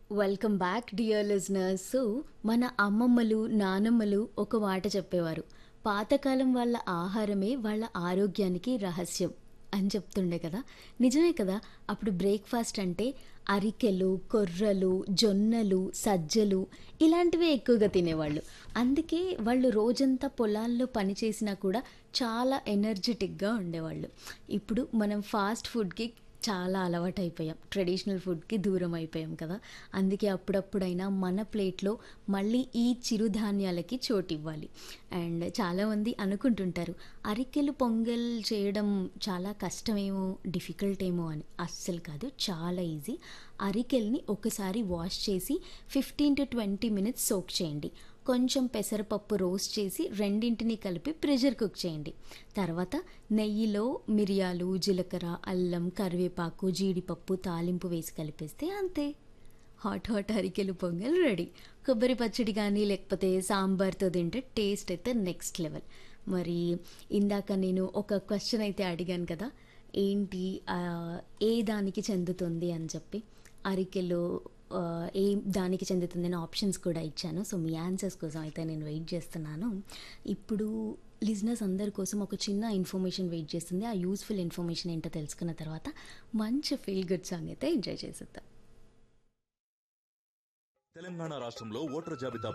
welcome back dear listeners so మన అమ్మమ్మలు నానమ్మలు ఒక మాట చెప్పేవారు పాతకాలం వాళ్ళ ఆహారమే వాళ్ళ ఆరోగ్యానికి రహస్యం అని చెప్తుండే కదా నిజమే కదా అప్పుడు బ్రేక్ఫాస్ట్ అంటే అరికెలు కొర్రలు జొన్నలు సజ్జలు ఇలాంటివే ఎక్కువగా తినేవాళ్ళు అందుకే వాళ్ళు రోజంతా పొలాల్లో పని చేసినా కూడా చాలా ఎనర్జెటిక్గా ఉండేవాళ్ళు ఇప్పుడు మనం ఫాస్ట్ ఫుడ్కి చాలా అలవాటు అయిపోయాం ట్రెడిషనల్ ఫుడ్కి దూరం అయిపోయాం కదా అందుకే అప్పుడప్పుడైనా మన ప్లేట్లో మళ్ళీ ఈ చిరుధాన్యాలకి చోటు ఇవ్వాలి అండ్ చాలామంది అనుకుంటుంటారు అరికెలు పొంగల్ చేయడం చాలా కష్టమేమో డిఫికల్ట్ ఏమో అని అస్సలు కాదు చాలా ఈజీ అరికెల్ని ఒకసారి వాష్ చేసి fifteen to twenty minutes soak చేయండి కొంచెం పెసరపప్పు రోస్ట్ చేసి రెండింటిని కలిపి ప్రెషర్ కుక్ చేయండి తర్వాత నెయ్యిలో మిరియాలు జీలకర్ర అల్లం కరివేపాకు జీడిపప్పు తాలింపు వేసి కలిపేస్తే అంతే హాట్ హాట్ అరికెలు పొంగల్ రెడీ కొబ్బరి పచ్చడి కానీ లేకపోతే సాంబార్తో తింటే టేస్ట్ అయితే నెక్స్ట్ లెవెల్ మరి ఇందాక నేను ఒక క్వశ్చన్ అయితే అడిగాను కదా ఏంటి ఆ, ఏ దానికి చెందుతుంది అని చెప్పి అరికెలు ఆ, ఏ దానికి చెందుతుంది అని ఆప్షన్స్ కూడా ఇచ్చాను సో మీ ఆన్సర్స్ కోసం అయితే నేను వెయిట్ చేస్తున్నాను ఇప్పుడు లిజినెస్ అందరి కోసం ఒక చిన్న ఇన్ఫర్మేషన్ వెయిట్ చేస్తుంది ఆ యూస్ఫుల్ ఇన్ఫర్మేషన్ ఏంటో తెలుసుకున్న తర్వాత మంచి ఫీల్ గుడ్ సాంగ్ అయితే ఎంజాయ్ చేసేద్దాం తెలంగాణ రాష్ట్రంలో ఓటర్ జాబితా